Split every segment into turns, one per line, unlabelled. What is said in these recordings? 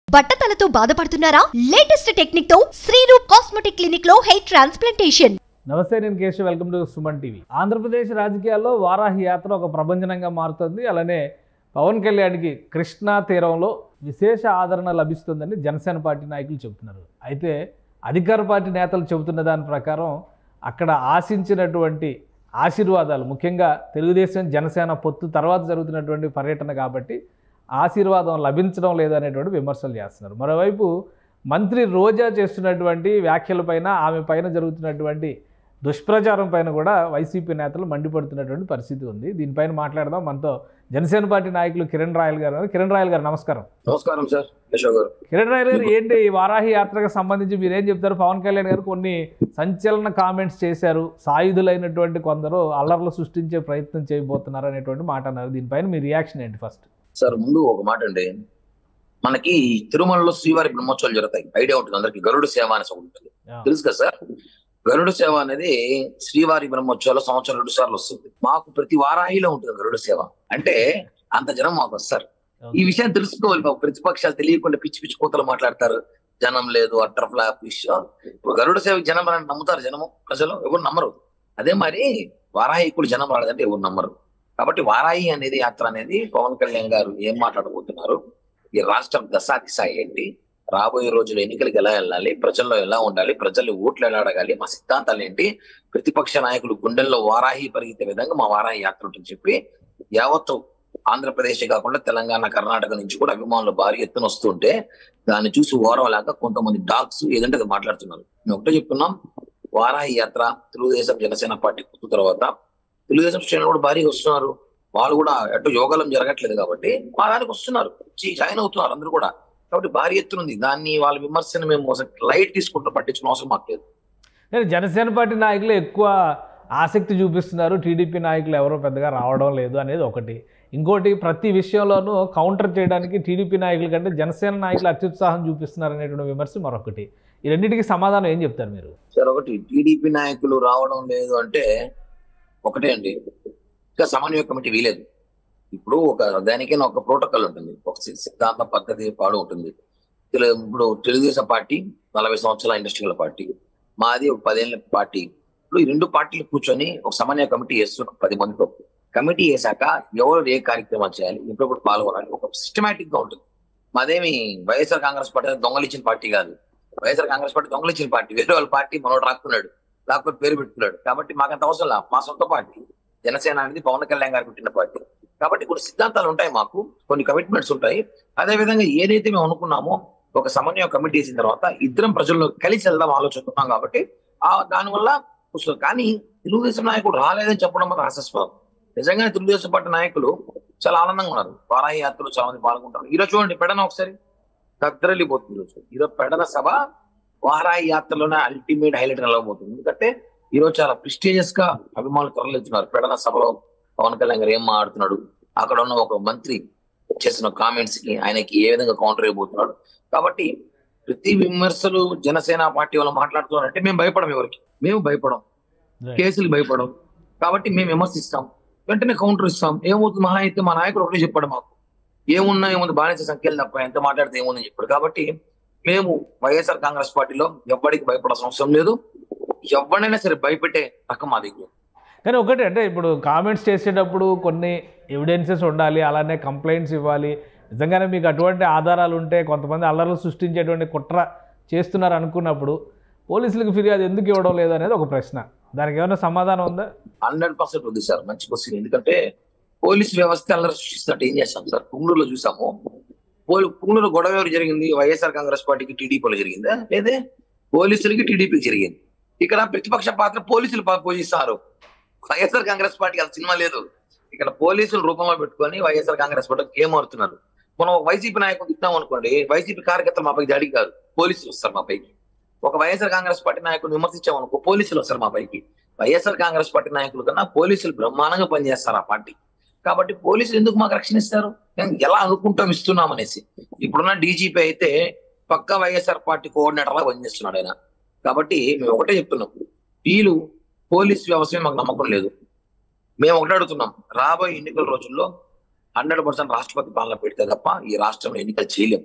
బట్టతలతో బాధపడుతున్నారా latest technique తో Sreeroop cosmetic clinic లో హెయిర్ ట్రాన్స్ప్లాంటేషన్
నమస్తే నేను Keshav welcome to Suman TV Andhra Pradesh రాజకీయాల్లో వారాహి యాత్ర ఒక ప్రభంజనంగా మారుతుంది అలానే పవన్ కళ్యాణ్కి కృష్ణా తీరంలో విశేష ఆదరణ లభిస్తుందని జనసేన పార్టీ నాయకులు చెబుతున్నారు అయితే అధికార పార్టీ నేతలు చెబుతున్న దాని ప్రకారం అక్కడ ఆశించినటువంటి ఆశీర్వాదాలు ముఖ్యంగా తెలుగుదేశం జనసేన పొత్తు తర్వాత జరుగుతున్నటువంటి పర్యటన కాబట్టి ఆశీర్వాదం లభించడం లేదనేటువంటి విమర్శలు చేస్తున్నారు మరోవైపు మంత్రి రోజా చేస్తున్నటువంటి వ్యాఖ్యలపైన ఆమె పైన జరుగుతున్నటువంటి దుష్ప్రచారం పైన కూడా వైసీపీ నేతలు మండిపడుతున్నటువంటి పరిస్థితి ఉంది దీనిపైన మాట్లాడదాం మనతో జనసేన పార్టీ నాయకులు కిరణ్ రాయల్ గారు ఉన్నారు. కిరణ్ రాయల్ గారు నమస్కారం
నమస్కారం సార్ యశోక్ గారు
కిరణ్ రాయల్ గారు ఏంటి ఈ వారాహి యాత్రకు సంబంధించి మీరేం చెప్తారు పవన్ కళ్యాణ్ గారు కొన్ని సంచలన కామెంట్స్ చేశారు సాయుధులైనటువంటి కొందరు అల్లర్లు సృష్టించే ప్రయత్నం చేయబోతున్నారు అనేటువంటి మాట అన్నారు దీనిపైన మీ రియాక్షన్ ఏంటి ఫస్ట్
సార్ ముందు ఒక మాట అండి మనకి తిరుమలలో శ్రీవారి బ్రహ్మోత్సవాలు జరుగుతాయి ఐడియా ఉంటుంది అందరికి గరుడు సేవ అనేసి ఒకటి ఉంటుంది తెలుసు కదా సార్ గరుడు సేవ అనేది శ్రీవారి బ్రహ్మోత్సవాలు సంవత్సరం రెండు సార్లు వస్తుంది మాకు ప్రతి వారాహిలో ఉంటుంది గరుడు సేవ అంటే అంత జనం మాకు వస్తారు ఈ విషయం తెలుసుకోవాలి పాపం ప్రతిపక్షాలు తెలియకుండా పిచ్చి పిచ్చి కూతలు మాట్లాడతారు జనం లేదు అట్టర్ ఫ్లాప్ విషయం ఇప్పుడు గరుడ సేవకి జనం అని నమ్ముతారు జనము ప్రజలు ఎవరు నమ్మరు అదే మరి వారాహి కూడా జనం రాలేదంటే ఎవరు నమ్మరు కాబట్టి వారాహి అనేది యాత్ర అనేది పవన్ కళ్యాణ్ గారు ఏం మాట్లాడబోతున్నారు ఈ రాష్ట్రం దశా దిశ ఏంటి రాబోయే రోజుల్లో ఎన్నికలకు ఎలా వెళ్ళాలి ప్రజల్లో ఎలా ఉండాలి ప్రజలు ఓట్లు ఎలా అడగాలి మా సిద్ధాంతాలు ఏంటి ప్రతిపక్ష నాయకులు గుండెల్లో వారాహి పరిగెత్తే విధంగా మా వారాహి యాత్ర ఉంటుంది చెప్పి యావత్తు ఆంధ్రప్రదేశ్ కాకుండా తెలంగాణ కర్ణాటక నుంచి కూడా అభిమానులు భారీ ఎత్తున వస్తుంటే దాన్ని చూసి ఓరవలేక కొంతమంది డాగ్స్ ఏదంటే అది మాట్లాడుతున్నారు మేము ఒకటే చెప్తున్నాం వారాహి యాత్ర తెలుగుదేశం జనసేన పార్టీ పుట్టిన తర్వాత తెలుగుదేశం శ్రేణులు కూడా భారీగా వస్తున్నారు వాళ్ళు కూడా అటు యోగాలం జరగట్లేదు కాబట్టి మా దానికి వస్తున్నారు జీ- జాయిన్ అవుతున్నారు అందరూ కూడా కాబట్టి భారీ ఎత్తున ఉంది దాన్ని వాళ్ళ విమర్శను మేము లైట్ తీసుకుంటూ పట్టించుకున్న అవసరం మాకు లేదు
నేను జనసేన పార్టీ నాయకులు ఎక్కువ ఆసక్తి చూపిస్తున్నారు టీడీపీ నాయకులు ఎవరో పెద్దగా రావడం లేదు అనేది ఒకటి ఇంకోటి ప్రతి విషయంలోనూ కౌంటర్ చేయడానికి టీడీపీ నాయకుల కంటే జనసేన నాయకులు అత్యుత్సాహం చూపిస్తున్నారు అనేటువంటి విమర్శ మరొకటి ఈ రెండింటికి సమాధానం ఏం చెప్తారు మీరు
సార్ ఒకటి టీడీపీ నాయకులు రావడం లేదు అంటే ఒకటే అండి ఇంకా సమన్వయ కమిటీ వీలేదు ఇప్పుడు ఒక దానికైనా ఒక ప్రోటోకాల్ ఉంటుంది ఒక సి- సిద్ధాంత పద్ధతి పాడు ఉంటుంది తెలు- ఇప్పుడు తెలుగుదేశం పార్టీ నలభై సంవత్సరాల ఇండస్ట్రియల్ పార్టీ మాది ఒక పదేళ్ల పార్టీ ఇప్పుడు ఈ రెండు పార్టీలు కూర్చొని ఒక సమన్వయ కమిటీ వేస్తున్నాం పది మందితో కమిటీ వేశాక ఎవరు ఏ కార్యక్రమాలు చేయాలి ఇప్పుడు పాల్గొనాలి ఒక సిస్టమేటిక్ గా ఉంటుంది మాదేమి వైఎస్ఆర్ కాంగ్రెస్ పార్టీ దొంగలిచ్చిన పార్టీ కాదు వైఎస్ఆర్ కాంగ్రెస్ పార్టీ దొంగలిచ్చిన పార్టీ వేరే వాళ్ళ పార్టీ మనోడు రాక్కున్నాడు రాక్కుని పేరు పెట్టుకున్నాడు కాబట్టి మాకంత అవసరం లా మా సొంత పార్టీ జనసేన అనేది పవన్ కళ్యాణ్ గారు పెట్టిన పార్టీ కాబట్టి కొన్ని సిద్ధాంతాలు ఉంటాయి మాకు కొన్ని కమిట్మెంట్స్ ఉంటాయి అదే విధంగా ఏదైతే మేము అనుకున్నామో ఒక సమన్వయ కమిటీ వేసిన తర్వాత ఇద్దరం ప్రజల్లో కలిసి వెళ్దాం ఆలోచిస్తున్నాం కాబట్టి ఆ దానివల్ల వస్తుంది కానీ తెలుగుదేశం నాయకుడు రాలేదని చెప్పడం మాకు హాస్యాస్పదం నిజంగానే తెలుగుదేశం పార్టీ నాయకులు చాలా ఆనందంగా ఉన్నారు వారాహి యాత్రలో చాలా మంది పాల్గొంటారు ఈరోజు చూడండి పెడన ఒకసారి దద్దరలిపోతుంది ఈరోజు ఈరోజు పెడన సభ వారాహి యాత్రలోనే అల్టిమేట్ హైలైట్ నిలవబోతుంది ఎందుకంటే ఈరోజు చాలా ప్రిస్టేజియస్ గా అభిమానులు తరలిస్తున్నారు పెడన సభలో పవన్ కళ్యాణ్ గారు ఏం మాట్లాడుతున్నాడు అక్కడ ఉన్న ఒక మంత్రి చేసిన కామెంట్స్ కి ఆయనకి ఏ విధంగా కౌంటర్ అయిపోతున్నాడు కాబట్టి ప్రతి విమర్శలు జనసేన పార్టీ వాళ్ళు మాట్లాడుతున్నారంటే మేము భయపడం ఎవరికి మేము భయపడం కేసులు భయపడం కాబట్టి మేము విమర్శిస్తాం వెంటనే కౌంటర్ ఇస్తాం ఏమవుతుంది మహా అయితే మా నాయకుడు ఒకటే చెప్పాడు మాకు ఏమున్నా ఏముంది బానిస సంఖ్యలు తప్ప ఎంత మాట్లాడితే ఏముందని చెప్పాడు కాబట్టి మేము వైఎస్ఆర్ కాంగ్రెస్ పార్టీలో ఎవ్వడికి భయపడాల్సిన అవసరం లేదు ఎవరినైనా సరే భయపెట్టే రకం మా దగ్గర
కానీ ఒకటి అంటే ఇప్పుడు కామెంట్స్ చేసేటప్పుడు కొన్ని ఎవిడెన్సెస్ ఉండాలి అలానే కంప్లైంట్స్ ఇవ్వాలి నిజంగానే మీకు అటువంటి ఆధారాలు ఉంటే కొంతమంది అల్లర్లు సృష్టించేటువంటి కుట్ర చేస్తున్నారు అనుకున్నప్పుడు పోలీసులకు ఫిర్యాదు ఎందుకు ఇవ్వడం లేదు అనేది ఒక ప్రశ్న దానికి ఏమైనా సమాధానం ఉందా
హండ్రెడ్ పర్సెంట్ ఉంది సార్ మంచి క్వశ్చన్ ఎందుకంటే పోలీస్ వ్యవస్థ అల్లరి సృష్టిస్తున్నట్టు ఏం చేస్తాం సార్ పుంగళూరులో చూసాము పోలీ- పుంగళూరు గొడవ ఎవరు జరిగింది వైఎస్ఆర్ కాంగ్రెస్ పార్టీకి టీడీపీలో జరిగిందా లేదే పోలీసులకి టీడీపీకి జరిగింది ఇక్కడ ప్రతిపక్ష పాత్ర పోలీసులు పా- పోషిస్తారు వైఎస్ఆర్ కాంగ్రెస్ పార్టీకి అది సినిమా లేదు ఇక్కడ పోలీసులు రూపంలో పెట్టుకొని వైఎస్ఆర్ కాంగ్రెస్ పార్టీకి గేమ్ ఆడుతున్నారు మనం ఒక వైసీపీ నాయకుడు తిట్టాం అనుకోండి వైసీపీ కార్యకర్తలు మా పైకి దాడికి కాదు పోలీసులు వస్తారు మా పైకి ఒక వైఎస్ఆర్ కాంగ్రెస్ పార్టీ నాయకుడు విమర్శించామనుకో పోలీసులు వస్తారు మా పైకి వైఎస్ఆర్ కాంగ్రెస్ పార్టీ నాయకుల కన్నా పోలీసులు బ్రహ్మాండంగా పనిచేస్తారు ఆ పార్టీ కాబట్టి పోలీసులు ఎందుకు మాకు రక్షణ ఇస్తారు మేము ఎలా అనుకుంటాం ఇస్తున్నాం అనేసి ఇప్పుడున్న డీజీపీ అయితే పక్క వైఎస్ఆర్ పార్టీ కోఆర్డినేటర్ లా పనిచేస్తున్నాడు ఆయన కాబట్టి మేము ఒకటే చెప్తున్నాం వీళ్ళు పోలీస్ వ్యవస్థ మీద మాకు నమ్మకం లేదు మేము ఒకటే అడుగుతున్నాం రాబోయే ఎన్నికల రోజుల్లో హండ్రెడ్ పర్సెంట్ రాష్ట్రపతి పాలన పెడితే తప్ప ఈ రాష్ట్రంలో ఎన్నికలు చేయలేం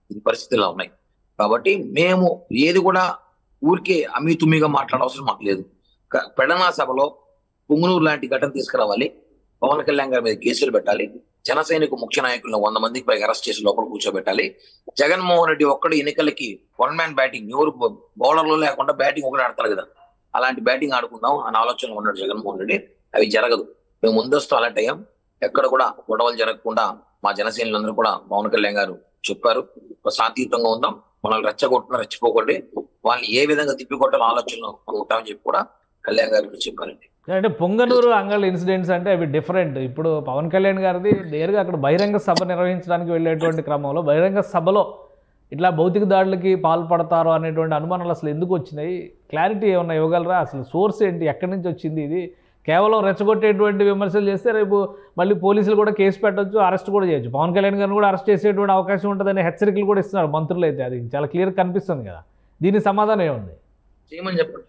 ఇది పరిస్థితుల్లో ఉన్నాయి కాబట్టి మేము ఏది కూడా ఊరికే అమ్మి తుమ్మిగా మాట్లాడవసరం మాకు లేదు క- పెడనా సభలో పుంగునూరు లాంటి ఘటన తీసుకురావాలి పవన్ కళ్యాణ్ గారి మీద కేసులు పెట్టాలి జన సైనికు ముఖ్య నాయకులను వంద మందికి పైగా అరెస్ట్ చేసి లోపల కూర్చోబెట్టాలి జగన్మోహన్ రెడ్డి ఒక్కడు ఎన్నికలకి వన్ మ్యాన్ బ్యాటింగ్ ఎవరు బౌలర్లు లేకుండా బ్యాటింగ్ ఒకటి ఆడతారు కదా అలాంటి బ్యాటింగ్ ఆడుకుందాం అని ఆలోచన ఉన్నాడు జగన్మోహన్ రెడ్డి అవి జరగదు మేము ముందస్తు అలర్ట్ అయ్యాం ఎక్కడ కూడా గొడవలు జరగకుండా మా జనసేనలందరూ కూడా పవన్ కళ్యాణ్ గారు చెప్పారు ఒక శాంతియుతంగా ఉందాం మనల్ని రెచ్చగొట్టిన రెచ్చిపోకండి వాళ్ళని ఏ విధంగా తిప్పికొట్టాలో ఆలోచనలో ఉంటామని చెప్పి కూడా కళ్యాణ్ గారికి చెప్పారండి
అంటే పొంగనూరు అంగల్ ఇన్సిడెంట్స్ అంటే అవి డిఫరెంట్ ఇప్పుడు పవన్ కళ్యాణ్ గారిది నేరుగా అక్కడ బహిరంగ సభ నిర్వహించడానికి వెళ్ళేటువంటి క్రమంలో బహిరంగ సభలో ఇట్లా భౌతిక దాడులకి పాల్పడతారు అనేటువంటి అనుమానాలు అసలు ఎందుకు వచ్చినాయి క్లారిటీ ఏమన్నా ఇవ్వగలరా అసలు సోర్స్ ఏంటి ఎక్కడి నుంచి వచ్చింది ఇది కేవలం రెచ్చగొట్టేటువంటి విమర్శలు చేస్తే రేపు మళ్ళీ పోలీసులు కూడా కేసు పెట్టొచ్చు అరెస్ట్ కూడా చేయొచ్చు పవన్ కళ్యాణ్ గారిని కూడా అరెస్ట్ చేసేటువంటి అవకాశం ఉంటుందనే హెచ్చరికలు కూడా ఇస్తున్నారు మంత్రులు అయితే అది చాలా క్లియర్ కనిపిస్తుంది కదా దీనికి సమాధానం ఏముంది
చేయమని చెప్పండి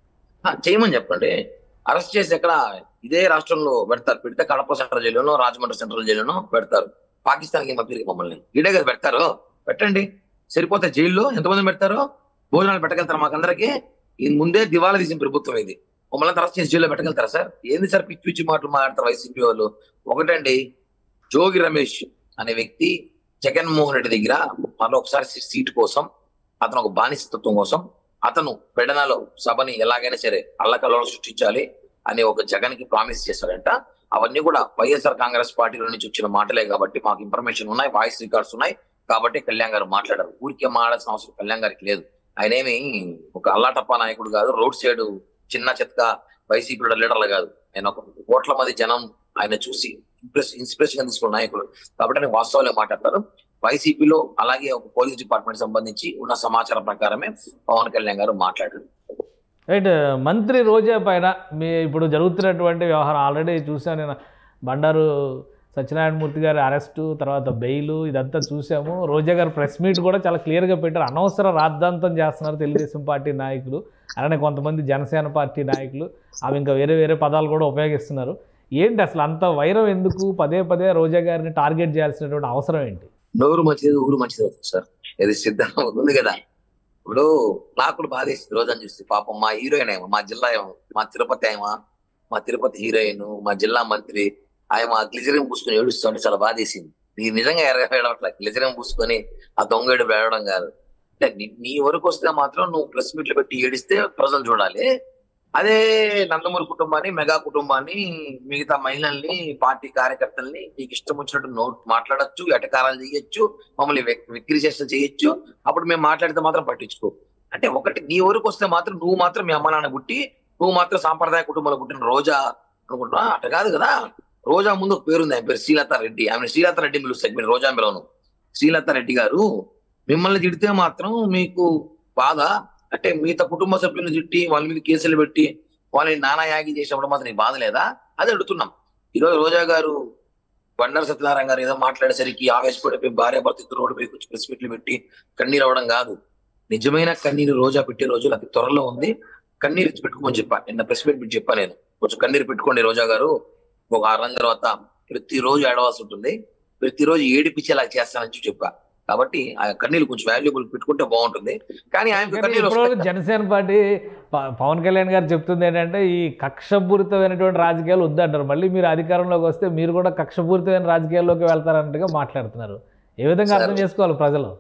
ఆ, చేయమని చెప్పండి అరెస్ట్ చేసి ఎక్కడ ఇదే రాష్ట్రంలో పెడతారు పెడితే కడప సెంట్రల్ జైలును రాజమండ్రి సెంట్రల్ జైలును పెడతారు పాకిస్తాన్కి పంపిరు మమ్మల్ని ఇడే కదా పెడతారు పెట్టండి సరిపోతే జైల్లో ఎంతమంది పెడతారు భోజనాలు పెట్టగలుగుతారు మాకందరికి ఇది ముందే దివాలా తీసిన ప్రభుత్వం ఇది మమ్మల్ని అరెస్ట్ చేసి జైల్లో పెట్టగలుగుతారా సార్ ఏంది సార్ పిచ్చి పిచ్చి మాటలు మాట్లాడతారు వైసీపీ వాళ్ళు ఒకటండి జోగి రమేష్ అనే వ్యక్తి జగన్మోహన్ రెడ్డి దగ్గర మరో ఒకసారి సీటు కోసం అతను ఒక బానిసత్వం కోసం అతను పెడనలో సభని ఎలాగైనా సరే అల్లకల్లో సృష్టించాలి అని ఒక జగన్ కి ప్రామిస్ చేశాడంట అవన్నీ కూడా వైఎస్ఆర్ కాంగ్రెస్ పార్టీలో నుంచి వచ్చిన మాటలే కాబట్టి మాకు ఇన్ఫర్మేషన్ ఉన్నాయి వాయిస్ రికార్డ్స్ ఉన్నాయి కాబట్టి కళ్యాణ్ గారు మాట్లాడారు ఊరికే మాట్లాడాల్సిన అవసరం కళ్యాణ్ గారికి లేదు ఆయన ఏమి ఒక అల్లాటప్ప నాయకుడు కాదు రోడ్ సైడ్ చిన్న చెత్త వైసీపీ లీడర్లు కాదు ఆయన ఒక కోట్ల మంది జనం ఆయన చూసి ఇంప్రెస్ ఇన్స్పిరేషన్ గా తీసుకున్న నాయకుడు కాబట్టి ఆయన వాస్తవాలే మాట్లాడతారు వైసీపీలో అలాగే ఒక పోలీస్ డిపార్ట్మెంట్ సంబంధించి ఉన్న సమాచారం ప్రకారమే పవన్ కళ్యాణ్ గారు మాట్లాడారు
రైట్ మంత్రి రోజా పైన మీ ఇప్పుడు జరుగుతున్నటువంటి వ్యవహారం ఆల్రెడీ చూసాను నేను బండారు సత్యనారాయణమూర్తి గారి అరెస్టు తర్వాత బెయిల్ ఇదంతా చూసాము రోజా గారు ప్రెస్ మీట్ కూడా చాలా క్లియర్గా పెట్టారు అనవసర రాద్ధాంతం చేస్తున్నారు తెలుగుదేశం పార్టీ నాయకులు అలానే కొంతమంది జనసేన పార్టీ నాయకులు అవి ఇంకా వేరే వేరే పదాలు కూడా ఉపయోగిస్తున్నారు ఏంటి అసలు అంత వైరం ఎందుకు పదే పదే రోజా గారిని టార్గెట్ చేయాల్సినటువంటి అవసరం ఏంటి
నోరు మంచిది ఊరు మంచిది అవుతుంది సార్ ఇది సిద్ధంగా ఉంది కదా ఇప్పుడు నాకు కూడా బాధేసింది రోజని చూస్తే పాపం మా హీరోయిన్ ఏమో మా జిల్లా ఏమో మా తిరుపతి ఏమో మా తిరుపతి హీరోయిన్ మా జిల్లా మంత్రి ఆయన ఆ గ్లిజరిన్ పూసుకొని ఏడుస్తుంటే చాలా బాధేసింది ఇది నిజంగా ఎరగడట్లే గ్లిజరిన్ పూసుకొని ఆ దొంగ ఏడు వేయడం కాదు అంటే నీ- నీ వరకు వస్తే మాత్రం నువ్వు ప్రెస్ మీట్లు పెట్టి ఏడిస్తే ప్రజలు చూడాలి అదే నందమూరి కుటుంబాన్ని మెగా కుటుంబాన్ని మిగతా మహిళల్ని పార్టీ కార్యకర్తల్ని నీకు ఇష్టం వచ్చినట్టు నోట్ మాట్లాడొచ్చు ఎటకారాలు చేయొచ్చు మమ్మల్ని వెక్- వెక్కిరి చేష్టలు చేయొచ్చు అప్పుడు మేము మాట్లాడితే మాత్రం పట్టించుకో అంటే ఒకటి నీ వరకు వస్తే మాత్రం నువ్వు మాత్రం మీ అమ్మ నాన్న పుట్టి నువ్వు మాత్రం సాంప్రదాయ కుటుంబంలో పుట్టిన రోజా అనుకుంటున్నా అట్ట కాదు కదా రోజా ముందు ఒక పేరుంది ఆయన పేరు శ్రీలత రెడ్డి ఆమె శ్రీలత రెడ్డి పిలుస్తాయి మీరు రోజా పిలవను శ్రీలత రెడ్డి గారు మిమ్మల్ని తిడితే మాత్రం మీకు బాధ అంటే మిగతా కుటుంబ సభ్యులను తిట్టి వాళ్ళ మీద కేసులు పెట్టి వాళ్ళని నానా యాగి చేసినప్పుడు మాత్రం నీకు బాధ లేదా అది అడుగుతున్నాం ఈరోజు రోజా గారు బండారు సత్యనారాయణ గారు ఏదో మాట్లాడేసరికి ఆవేశపడిపోయి భార్య భర్త ఇద్దరు రోడ్డు పైకి వచ్చి ప్రెస్ మీట్లు పెట్టి కన్నీరు అవడం కాదు నిజమైన కన్నీరు రోజా పెట్టే రోజులు అతి త్వరలో ఉంది కన్నీరు పెట్టుకోమని చెప్పా నిన్న ప్రెస్ మీట్ పెట్టి చెప్పా నేను కొంచెం కన్నీరు పెట్టుకోండి రోజా గారు ఒక ఆరు నెలల తర్వాత ప్రతిరోజు ఏడవాల్సి ఉంటుంది ప్రతిరోజు ఏడిపించేలా చేస్తానని చెప్పి చెప్పా కాబట్టి ఆ కన్నీళ్ళు కొంచెం వాల్యుబుల్ పెట్టుకుంటే బాగుంటుంది కానీ ఆయన
కానీ
కన్నీళ్ళు
ఇప్పటివరకు
వస్తాయి.
జనసేన పార్టీ ప- పవన్ కళ్యాణ్ గారు చెప్తుంది ఏంటంటే ఈ కక్షపూరితమైనటువంటి రాజకీయాలు వద్దంటారు మళ్ళీ మీరు అధికారంలోకి వస్తే మీరు కూడా కక్షపూరితమైన రాజకీయాల్లోకి వెళ్తారన్నట్టుగా మాట్లాడుతున్నారు ఏ విధంగా అర్థం
సరే.
చేసుకోవాలి ప్రజలు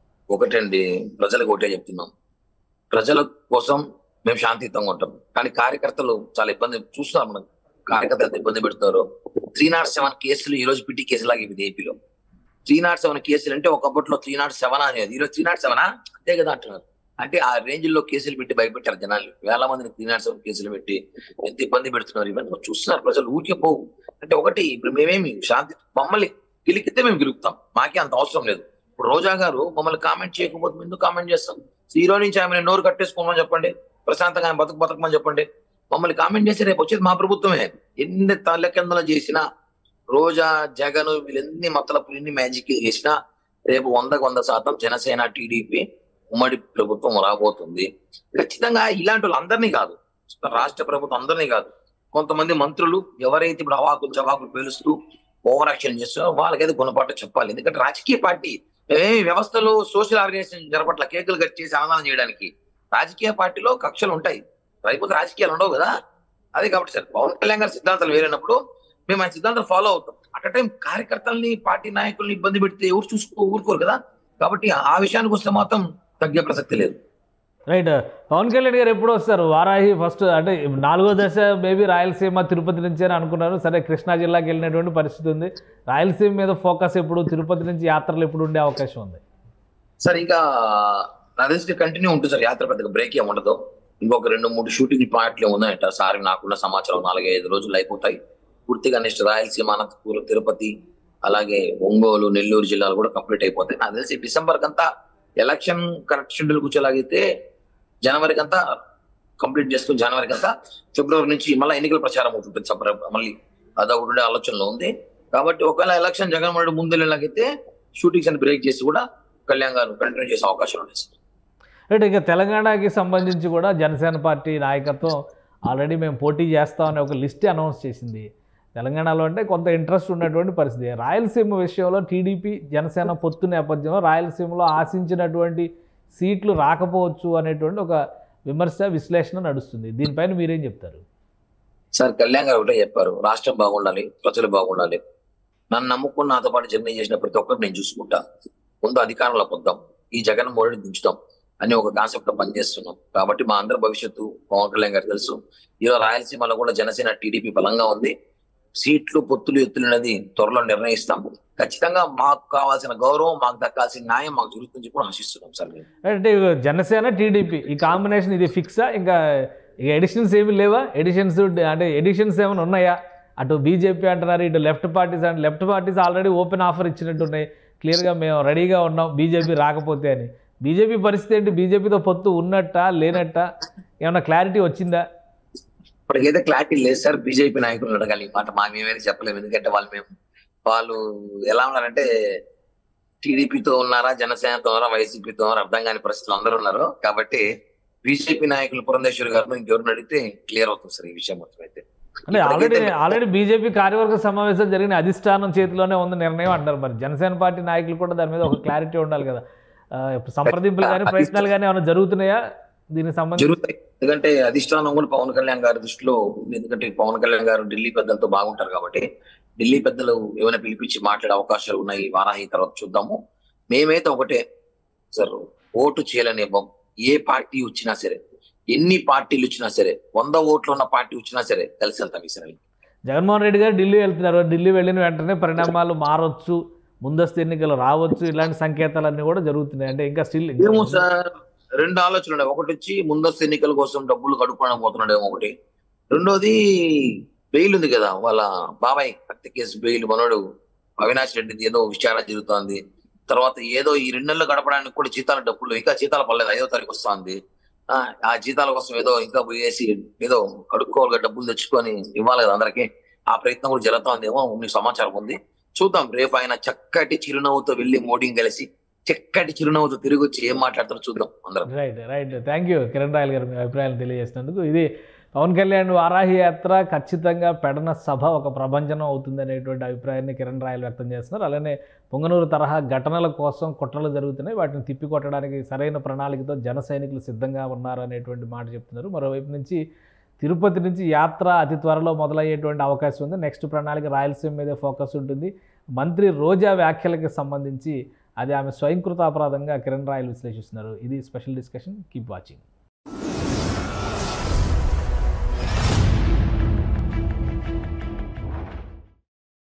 ఒకటండి ప్రజలకు ఒకటే చెప్తున్నాం ప్రజల కోసం మేము శాంతియుతంగా ఉంటాం కానీ కార్యకర్తలు చాలా ఇబ్బంది చూస్తున్నాం మనం కార్యకర్తలు ఎంత ఇబ్బంది పెడుతున్నారు త్రీ నాట్ సెవెన్ కేసులు ఈ రోజు పిటి కేసు లాగా ఇది ఏపీలో త్రీ నాట్ సెవెన్ కేసులు అంటే ఒకప్పట్లో త్రీ నాట్ సెవెన్ అనేది ఈరోజు త్రీ నాట్ సెవెనా అంతే కదా అంటున్నారు అంటే ఆ రేంజ్ లో కేసులు పెట్టి భయపెట్టారు జనాలు వేల మందిని త్రీ నాట్ సెవెన్ కేసులు పెట్టి ఎంత ఇబ్బంది పెడుతున్నారు ఇవన్నీ చూస్తున్నారు ప్రజలు ఊరికే పోవు అంటే ఒకటి ఇప్పుడు మేమేమి శాంతి మమ్మల్ని గెలికితే మేము గెలుపుతాం మాకే అంత అవసరం లేదు ఇప్పుడు రోజా గారు మమ్మల్ని కామెంట్ చేయకపోతే మేము ఎందుకు కామెంట్ చేస్తాం హీరో నుంచి ఆమె నోరు కట్టేసుకోమని చెప్పండి ప్రశాంతంగా ఆయన బతుకు బతకమని చెప్పండి మమ్మల్ని కామెంట్ చేసి రేపు వచ్చేది మా ప్రభుత్వమే ఎన్ని తలకిందలు చేసినా రోజా జగన్ వీళ్ళెన్ని మతలపు ఎన్ని మ్యాజిక్ చేసినా రేపు వందకు వంద శాతం జనసేన టీడీపీ ఉమ్మడి ప్రభుత్వం రాబోతుంది ఖచ్చితంగా ఇలాంటి వాళ్ళందరినీ కాదు రాష్ట్ర ప్రభుత్వం అందరినీ కాదు కొంతమంది మంత్రులు ఎవరైతే ఇప్పుడు అవాకులు చవాకులు పేలుస్తూ ఓవర్ యాక్షన్ చేస్తారో వాళ్ళకైతే గుణపాఠం చెప్పాలి ఎందుకంటే రాజకీయ పార్టీ ఏ వ్యవస్థలో సోషల్ ఆర్గనైజేషన్ జరపట్ల కేకులు కట్ చేసి అన్నదానం చేయడానికి రాజకీయ పార్టీలో కక్షలు ఉంటాయి లేకపోతే రాజకీయాలు ఉండవు కదా అదే కాబట్టి సార్ పవన్ కళ్యాణ్ గారి సిద్ధాంతాలు వేరైనప్పుడు మేము ఆయన సిద్ధాంతాలు ఫాలో అవుతాం అట్ టైం కార్యకర్తల్ని పార్టీ నాయకుల్ని ఇబ్బంది పెడితే ఎవరు చూసుకో ఊరుకోరు కదా కాబట్టి ఆ విషయానికి వస్తే మాత్రం తగ్గే ప్రసక్తి లేదు
రైట్ పవన్ కళ్యాణ్ గారు ఎప్పుడు వస్తారు వారాహి ఫస్ట్ అంటే నాలుగో దశ మేబీ రాయలసీమ తిరుపతి నుంచి అని అనుకున్నారు సరే కృష్ణా జిల్లాకి వెళ్ళినటువంటి పరిస్థితి ఉంది రాయలసీమ మీద ఫోకస్ ఎప్పుడు తిరుపతి నుంచి యాత్రలు ఎప్పుడు ఉండే అవకాశం ఉంది
సార్ ఇంకా నా తెలిసి కంటిన్యూ ఉంటుంది సార్ యాత్ర పెద్దగా బ్రేక్ ఏమి ఉండదు ఇంకొక రెండు మూడు షూటింగ్ పాయింట్లు ఉన్నాయంట సార్ నాకున్న సమాచారం నాలుగైదు రోజులు అయిపోతాయి పూర్తిగా నెక్స్ట్ రాయలసీమ అనంతపురం తిరుపతి అలాగే ఒంగోలు నెల్లూరు జిల్లాలు కూడా కంప్లీట్ అయిపోతాయి నాకు తెలిసి డిసెంబర్ కంతా ఎలక్షన్ కరెక్ట్ షెడ్యూల్ కూర్చోలాగితే జనవరికి అంతా కంప్లీట్ చేసుకుని జనవరికి అంతా ఫిబ్రవరి నుంచి మళ్ళీ ఎన్నికల ప్రచారం అవుతుంది సపరేట్ మళ్ళీ అదొకటి ఉండే ఆలోచనలో ఉంది కాబట్టి ఒకవేళ ఎలక్షన్ జగన్మోహన్ రెడ్డి ముందు వెళ్ళాలైతే షూటింగ్స్ అని బ్రేక్ చేసి కూడా కళ్యాణ్ గారు కంటిన్యూ చేసే అవకాశం ఉంది సార్
రైట్ ఇక తెలంగాణకి సంబంధించి కూడా జనసేన పార్టీ నాయకత్వం ఆల్రెడీ మేము పోటీ చేస్తామని ఒక లిస్ట్ అనౌన్స్ చేసింది తెలంగాణలో అంటే కొంత ఇంట్రెస్ట్ ఉన్నటువంటి పరిస్థితి రాయలసీమ విషయంలో టీడీపీ జనసేన పొత్తు నేపథ్యంలో రాయలసీమలో ఆశించినటువంటి సీట్లు రాకపోవచ్చు అనేటువంటి ఒక విమర్శ విశ్లేషణ నడుస్తుంది దీనిపైన మీరేం చెప్తారు
సార్ కళ్యాణ్ గారు ఒకటే చెప్పారు రాష్ట్రం బాగుండాలి ప్రజలు బాగుండాలి నన్ను నమ్ముకుని నాతో పాటు జర్నీ చేసిన ప్రతి ఒక్కరు నేను చూసుకుంటా ముందు అధికారంలో పొద్దాం ఈ జగన్మోహన్ రెడ్డి దించుతాం అని ఒక కాన్సెప్ట్ లో పనిచేస్తున్నాం కాబట్టి మా అందరి భవిష్యత్తు పవన్ కళ్యాణ్ గారు తెలుసు ఈరోజు రాయలసీమలో కూడా జనసేన టీడీపీ బలంగా ఉంది సీట్లు పొత్తులు ఎత్తులు అనేది త్వరలో నిర్ణయిస్తాం ఖచ్చితంగా మాకు కావాల్సిన గౌరవం మాకు దక్కాల్సిన న్యాయం మాకు జరుగుతుందని చెప్పి ఆశిస్తున్నాం సార్ మేము.
అంటే ఇక జనసేన టీడీపీ ఈ కాంబినేషన్ ఇది ఫిక్సా ఇంకా ఇక ఎడిషన్స్ ఏమి లేవా ఎడిషన్స్ అంటే ఎడిషన్స్ ఏమైనా ఉన్నాయా అటు బీజేపీ అంటున్నారు ఇటు లెఫ్ట్ పార్టీస్ అంటే left parties already open offer ఇచ్చినట్టు ఉన్నాయి క్లియర్గా మేము రెడీగా ఉన్నాం బీజేపీ రాకపోతే అని బీజేపీ పరిస్థితి ఏంటి బీజేపీతో పొత్తు ఉన్నట్టా లేనట్టా ఏమైనా క్లారిటీ వచ్చిందా
ఇప్పటికైతే క్లారిటీ లేదు సార్ బీజేపీ నాయకులు అడగాలి ఈ మాట మా మేమేది చెప్పలేము ఎందుకంటే వాళ్ళు మేము వాళ్ళు ఎలా ఉన్నారంటే టీడీపీతో ఉన్నారా జనసేనతో ఉన్నారా వైసీపీతో ఉన్నారా అర్థం కాని పరిస్థితులు అందరూ ఉన్నారు కాబట్టి బీజేపీ నాయకులు పురంధేశ్వరి గారు ఇంకెవరిని అడిగితే క్లియర్ అవుతుంది సార్ ఈ విషయం మొత్తం అయితే
అంటే ఆల్రెడీ
ఇప్పటికైతే-
ఆల్రెడీ బీజేపీ కార్యవర్గ సమావేశం జరిగిన అధిష్టానం చేతిలోనే ఉంది నిర్ణయం అంటారు మరి జనసేన పార్టీ నాయకులు కూడా దాని మీద ఒక క్లారిటీ ఉండాలి కదా ఆ, ఇప్పుడు సంప్రదింపులు కానీ ప్రయత్నాలు కానీ ఏమైనా జరుగుతున్నాయా దీనికి సంబంధించి
జరుగుతాయి ఎందుకంటే అధిష్టానం కూడా పవన్ కళ్యాణ్ గారి దృష్టిలో ఉంది. ఎందుకంటే పవన్ కళ్యాణ్ గారు ఢిల్లీ పెద్దలతో బాగుంటారు కాబట్టి ఢిల్లీ పెద్దలు ఏమైనా పిలిపించి మాట్లాడే అవకాశాలు ఉన్నాయి వారాహి తర్వాత చూద్దాము మేమైతే ఒకటే సార్ ఓటు చేయలేనివ్వం ఏ పార్టీ వచ్చినా సరే ఎన్ని పార్టీలు వచ్చినా సరే వంద ఓట్లు ఉన్న పార్టీ వచ్చినా సరే కలిసి వెళ్తాం ఈసారి
జగన్మోహన్ రెడ్డి గారు ఢిల్లీ వెళ్తున్నారు ఢిల్లీ వెళ్ళిన వెంటనే పరిణామాలు మారొచ్చు ముందస్తు ఎన్నికలు రావచ్చు ఇలాంటి సంకేతాలన్నీ కూడా జరుగుతున్నాయి అంటే ఇంకా స్టిల్
ఏమో సార్ రెండు ఆలోచనలు ఉన్నాయి ఒకటి వచ్చి ముందస్తు ఎన్నికల కోసం డబ్బులు కడుక్కోవడం పోతున్నాడేమో ఒకటి రెండోది బెయిల్ ఉంది కదా వాళ్ళ బాబాయ్ హత్య కేసు బెయిల్ మనోడు అవినాష్ రెడ్డిది ఏదో విచారణ జరుగుతోంది తర్వాత ఏదో ఈ రెండు నెలలు గడపడానికి కూడా జీతాల డబ్బులు ఇంకా జీతాలు పడలేదు ఐదో తారీఖు వస్తుంది ఆ ఆ జీతాల కోసం ఏదో ఇంకా పోయేసి ఏదో కడుక్కోవాలి కదా, డబ్బులు తెచ్చుకొని ఇవ్వాలి కదా అందరికి ఆ ప్రయత్నం కూడా జరుగుతోందేమో మీకు సమాచారం ఉంది చూద్దాం రేపు ఆయన చక్కటి చిరునవ్వుతో వెళ్ళి మోడీని కలిసి చక్కటి చిరునవ్వుతో తిరిగి వచ్చి ఏం మాట్లాడతారో చూద్దాం అందరం
right right thank you Kiran Royal గారు మీ అభిప్రాయాలు తెలియజేసినందుకు ఇది పవన్ కళ్యాణ్ వారాహి యాత్ర ఖచ్చితంగా పెడన సభ ఒక ప్రభంజనం అవుతుంది అనేటువంటి అభిప్రాయాన్ని కిరణ్ రాయల్ వ్యక్తం చేస్తున్నారు అలానే పొంగనూరు తరహా ఘటనల కోసం కుట్రలు జరుగుతున్నాయి వాటిని తిప్పికొట్టడానికి సరైన ప్రణాళికతో జన సైనికులు సిద్ధంగా ఉన్నారు అనేటువంటి మాట చెప్తున్నారు మరోవైపు నుంచి తిరుపతి నుంచి యాత్ర అతి త్వరలో మొదలయ్యేటువంటి అవకాశం ఉంది నెక్స్ట్ ప్రణాళిక రాయలసీమ మీదే ఫోకస్ ఉంటుంది మంత్రి రోజా వ్యాఖ్యలకు సంబంధించి అది ఆమె స్వయంకృత అపరాధంగా కిరణ్ రాయల్ విశ్లేషిస్తున్నారు ఇది స్పెషల్ డిస్కషన్ కీప్ వాచింగ్